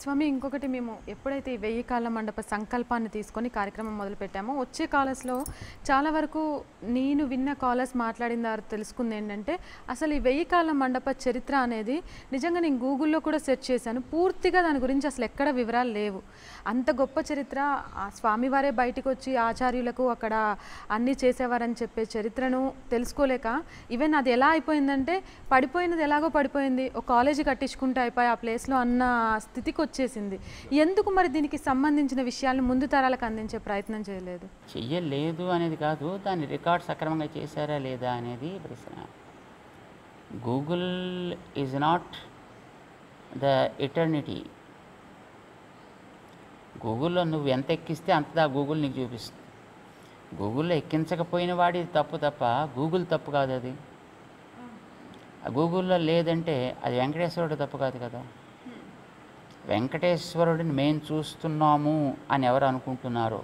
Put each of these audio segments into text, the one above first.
స్వామి ఇంకొకటి మేము ఎప్పుడైతే ఈ వెయ్యి కాళ్ళ మండప సంకల్పాన్ని తీసుకొని కార్యక్రమం మొదలుపెట్టామో వచ్చే కాలర్స్లో చాలా వరకు నేను విన్న కాలర్స్ మాట్లాడిన ద్వారా తెలుసుకుంది ఏంటంటే అసలు ఈ వెయ్యి కాళ్ళ మండప చరిత్ర అనేది నిజంగా నేను గూగుల్లో కూడా సెర్చ్ చేశాను పూర్తిగా దాని గురించి అసలు ఎక్కడ వివరాలు లేవు అంత గొప్ప చరిత్ర ఆ స్వామివారే బయటకు వచ్చి ఆచార్యులకు అక్కడ అన్నీ చేసేవారని చెప్పే చరిత్రను తెలుసుకోలేక ఈవెన్ అది ఎలా అయిపోయిందంటే పడిపోయినది ఎలాగో పడిపోయింది ఒక కాలేజీ కట్టించుకుంటే అయిపోయి ఆ ప్లేస్లో అన్న స్థితికి వచ్చేసింది ఎందుకు మరి దీనికి సంబంధించిన విషయాలను ముందు తరాలకు అందించే ప్రయత్నం చేయలేదు చెయ్యలేదు అనేది కాదు దాన్ని రికార్డ్ సక్రమంగా చేశారా లేదా అనేది ప్రశ్న Google is not the eternity గూగుల్లో నువ్వు ఎంత ఎక్కిస్తే అంతదా గూగుల్ నీకు చూపిస్తుంది గూగుల్లో ఎక్కించకపోయిన వాడి తప్పు తప్ప గూగుల్ తప్పు కాదు అది ఆ గూగుల్లో లేదంటే అది వెంకటేశ్వరుడు తప్పు కాదు కదా వెంకటేశ్వరుడిని మేము చూస్తున్నాము అని ఎవరు అనుకుంటున్నారో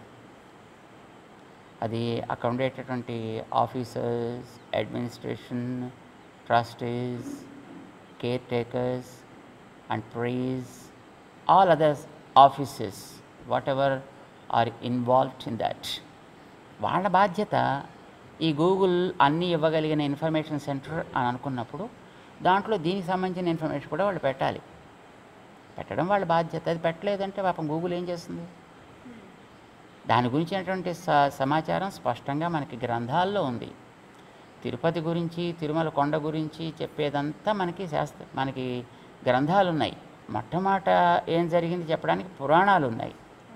అది అక్కడ ఉండేటటువంటి officers administration trustees caretakers and prize all others offices whatever are involved in that వాళ్ళ బాధ్యత ఈ గూగుల్ అన్నీ ఇవ్వగలిగిన ఇన్ఫర్మేషన్ సెంటర్ అని అనుకున్నప్పుడు దాంట్లో దీనికి సంబంధించిన ఇన్ఫర్మేషన్ కూడా వాళ్ళు పెట్టాలి పెట్టడం వాళ్ళ బాధ్యత అది పెట్టలేదంటే పాపం గూగుల్ ఏం చేస్తుంది దాని గురించినటువంటి స సమాచారం స్పష్టంగా మనకి గ్రంథాల్లో ఉంది తిరుపతి గురించి తిరుమల కొండ గురించి చెప్పేదంతా మనకి శాస్త్ర మనకి గ్రంథాలు ఉన్నాయి మొట్టమొదట ఏం జరిగింది చెప్పడానికి పురాణాలు ఉన్నాయి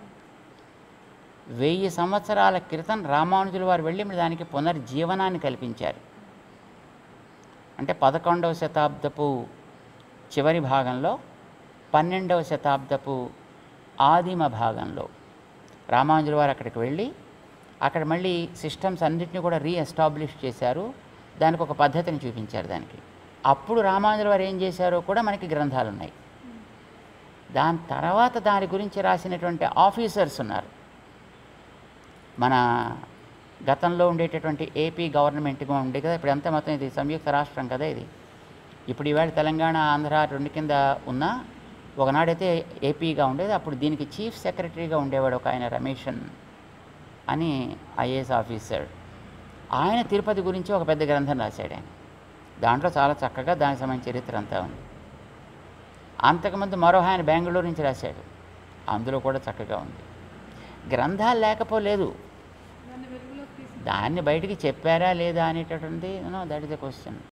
వెయ్యి సంవత్సరాల క్రితం రామానుజుల వారు వెళ్ళి మరి దానికి పునర్జీవనాన్ని కల్పించారు అంటే పదకొండవ శతాబ్దపు చివరి భాగంలో పన్నెండవ శతాబ్దపు ఆదిమ భాగంలో రామానుజుల వారు అక్కడికి వెళ్ళి అక్కడ మళ్ళీ సిస్టమ్స్ అన్నిటిని కూడా రీఎస్టాబ్లిష్ చేశారు దానికి ఒక పద్ధతిని చూపించారు దానికి అప్పుడు రామానుజుల వారు ఏం చేశారో కూడా మనకి గ్రంథాలు ఉన్నాయి దాని తర్వాత దాని గురించి రాసినటువంటి ఆఫీసర్స్ ఉన్నారు మన గతంలో ఉండేటటువంటి ఏపీ గవర్నమెంట్గా ఉండే కదా ఇప్పుడు అంతా మొత్తం ఇది సంయుక్త రాష్ట్రం కదా ఇది ఇప్పుడు ఈవేళ తెలంగాణ ఆంధ్ర రెండు కింద ఉన్న ఒకనాడైతే ఏపీగా ఉండేది అప్పుడు దీనికి చీఫ్ సెక్రటరీగా ఉండేవాడు ఒక ఆయన రమేషన్ అని ఐఏఎస్ ఆఫీసర్ ఆయన తిరుపతి గురించి ఒక పెద్ద గ్రంథం రాశాడు ఆయన దాంట్లో చాలా చక్కగా దానికి సంబంధించిన చరిత్ర అంతా ఉంది అంతకుముందు మరో ఆయన బెంగళూరు నుంచి రాశాడు అందులో కూడా చక్కగా ఉంది గ్రంథాలు లేకపోలేదు దాన్ని బయటికి చెప్పారా లేదా అనేటటువంటి దట్ ఇస్ ద క్వశ్చన్